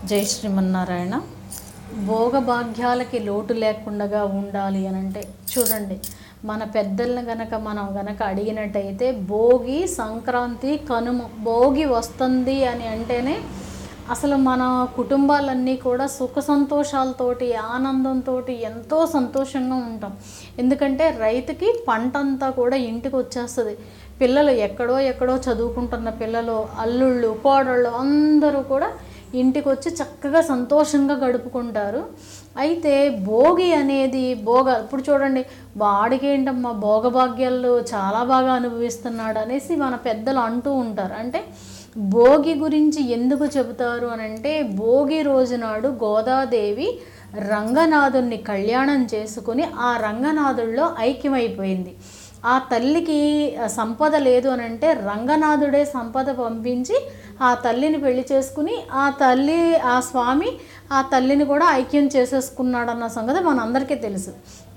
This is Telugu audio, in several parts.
జై శ్రీమన్నారాయణ భోగభాగ్యాలకి లోటు లేకుండా ఉండాలి అని అంటే చూడండి మన పెద్దలను గనక మనం గనక అడిగినట్టయితే భోగి సంక్రాంతి కనుమ భోగి వస్తుంది అని అంటేనే అసలు మన కుటుంబాలన్నీ కూడా సుఖ సంతోషాలతోటి ఆనందంతో ఎంతో సంతోషంగా ఉంటాం ఎందుకంటే రైతుకి పంట అంతా కూడా ఇంటికి వచ్చేస్తుంది పిల్లలు ఎక్కడో ఎక్కడో చదువుకుంటున్న పిల్లలు అల్లుళ్ళు కోడళ్ళు అందరూ కూడా ఇంటికి వచ్చి చక్కగా సంతోషంగా గడుపుకుంటారు అయితే భోగి అనేది భోగ ఇప్పుడు చూడండి వాడికి ఏంటమ్మా భోగభాగ్యాలు చాలా బాగా అనుభవిస్తున్నాడు అనేసి మన పెద్దలు అంటూ ఉంటారు అంటే భోగి గురించి ఎందుకు చెబుతారు అని అంటే భోగి రోజు నాడు గోదాదేవి రంగనాథుణ్ణి కళ్యాణం చేసుకుని ఆ రంగనాథుల్లో ఐక్యమైపోయింది ఆ తల్లికి సంపద లేదు అని అంటే రంగనాథుడే సంపద పంపించి ఆ తల్లిని పెళ్లి చేసుకుని ఆ తల్లి ఆ స్వామి ఆ తల్లిని కూడా ఐక్యం చేసేసుకున్నాడన్న సంగతి మనందరికీ తెలుసు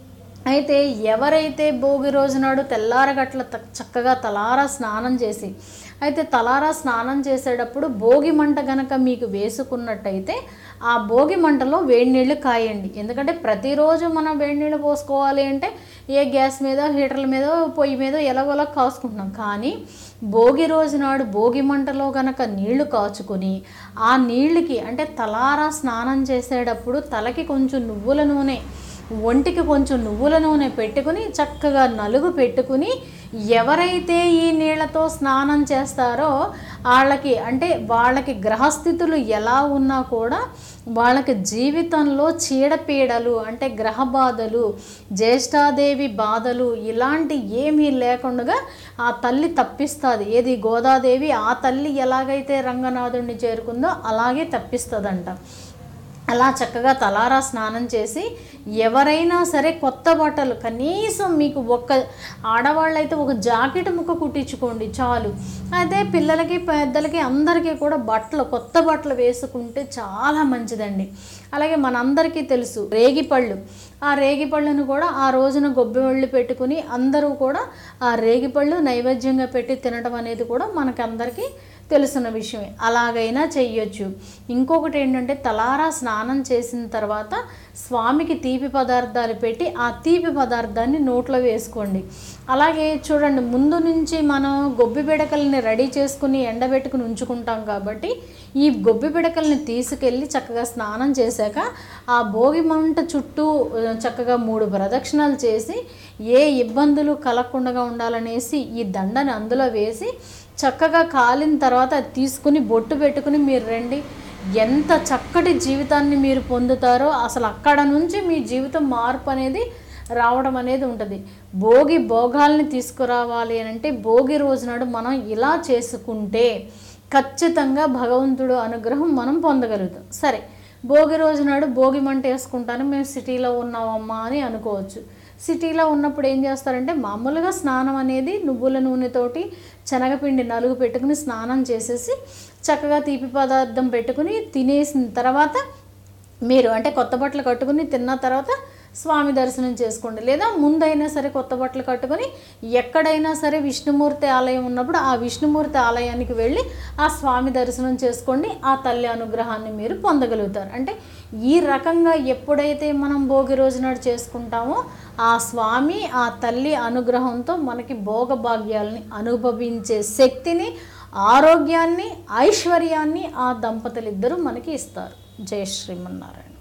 అయితే ఎవరైతే భోగి రోజు నాడు తెల్లారగట్ల త- చక్కగా తలారా స్నానం చేసి అయితే తలారా స్నానం చేసేటప్పుడు భోగి మంట గనక మీకు వేసుకున్నట్టయితే ఆ భోగి మంటలో వేడి నీళ్ళు కాయండి ఎందుకంటే ప్రతిరోజు మనం వేడి నీళ్ళు పోసుకోవాలి అంటే ఏ గ్యాస్ మీద హీటర్ల మీద పొయ్యి మీద ఎలాగోలా కాసుకుంటున్నాం కానీ భోగి రోజు నాడు భోగి మంటలో గనక నీళ్లు కాచుకొని ఆ నీళ్ళకి అంటే తలారా స్నానం చేసేటప్పుడు తలకి కొంచెం నువ్వుల నూనె ఒంటికి కొంచెం నువ్వుల నూనె పెట్టుకుని చక్కగా నలుగు పెట్టుకుని ఎవరైతే ఈ నీళ్ళతో స్నానం చేస్తారో వాళ్ళకి అంటే వాళ్ళకి గ్రహస్థితులు ఎలా ఉన్నా కూడా వాళ్ళకి జీవితంలో చీడపీడలు అంటే గ్రహ బాధలు జ్యేష్ఠాదేవి బాధలు ఇలాంటి ఏమీ లేకుండా ఆ తల్లి తప్పిస్తుంది ఏది గోదాదేవి ఆ తల్లి ఎలాగైతే రంగనాథుడిని చేరుకుందో అలాగే తప్పిస్తుందంట అలా చక్కగా తలారా స్నానం చేసి ఎవరైనా సరే కొత్త బట్టలు కనీసం మీకు ఒక్క ఆడవాళ్ళైతే ఒక జాకెట్ ముక్క కుట్టించుకోండి చాలు అయితే పిల్లలకి పెద్దలకి అందరికీ కూడా బట్టలు కొత్త బట్టలు వేసుకుంటే చాలా మంచిదండి అలాగే మనందరికీ తెలుసు రేగిపళ్ళు ఆ రేగిపళ్ళను కూడా ఆ రోజున గొబ్బెళ్ళు పెట్టుకుని అందరూ కూడా ఆ రేగిపళ్ళు నైవేద్యంగా పెట్టి తినడం అనేది కూడా మనకందరికీ తెలిసిన విషయమే అలాగైనా చెయ్యొచ్చు ఇంకొకటి ఏంటంటే తలారా స్నానం చేసిన తర్వాత స్వామికి తీపి పదార్థాలు పెట్టి ఆ తీపి పదార్థాన్ని నోట్లో వేసుకోండి అలాగే చూడండి ముందు నుంచి మనం గొబ్బి పిడకల్ని రెడీ చేసుకుని ఎండబెట్టుకుని ఉంచుకుంటాం కాబట్టి ఈ గొబ్బి పిడకల్ని తీసుకెళ్ళి చక్కగా స్నానం చేశాక ఆ భోగి మంట చుట్టూ ఆ, చక్కగా మూడు ప్రదక్షిణాలు చేసి ఏ ఇబ్బందులు కలగకుండా ఉండాలనేసి ఈ దండని అందులో వేసి చక్కగా కాలిన తర్వాత అది తీసుకుని బొట్టు పెట్టుకుని మీరు రండి ఎంత చక్కటి జీవితాన్ని మీరు పొందుతారో అసలు అక్కడ నుంచి మీ జీవితం మార్పు అనేది రావడం అనేది ఉంటుంది భోగి భోగాల్ని తీసుకురావాలి అని అంటే భోగి రోజునాడు మనం ఇలా చేసుకుంటే ఖచ్చితంగా భగవంతుడు అనుగ్రహం మనం పొందగలుగుతాం సరే భోగి రోజు నాడు భోగి మంట వేసుకుంటాను మేము సిటీలో ఉన్నామమ్మా అని అనుకోవచ్చు సిటీలో ఉన్నప్పుడు ఏం చేస్తారంటే మామూలుగా స్నానం అనేది నువ్వుల నూనెతోటి శనగపిండి నలుగు పెట్టుకుని స్నానం చేసేసి చక్కగా తీపి పదార్థం పెట్టుకుని తినేసిన తర్వాత మీరు అంటే కొత్త బట్టలు కట్టుకుని తిన్న తర్వాత స్వామి దర్శనం చేసుకోండి లేదా ముందైనా సరే కొత్త బట్టలు కట్టుకొని ఎక్కడైనా సరే విష్ణుమూర్తి ఆలయం ఉన్నప్పుడు ఆ విష్ణుమూర్తి ఆలయానికి వెళ్ళి ఆ స్వామి దర్శనం చేసుకోండి ఆ తల్లి అనుగ్రహాన్ని మీరు పొందగలుగుతారు అంటే ఈ రకంగా ఎప్పుడైతే మనం భోగి రోజు నాడు చేసుకుంటామో ఆ స్వామి ఆ తల్లి అనుగ్రహంతో మనకి భోగభాగ్యాలని అనుభవించే శక్తిని ఆరోగ్యాన్ని ఐశ్వర్యాన్ని ఆ దంపతులిద్దరూ మనకి ఇస్తారు జయ శ్రీమన్నారాయణ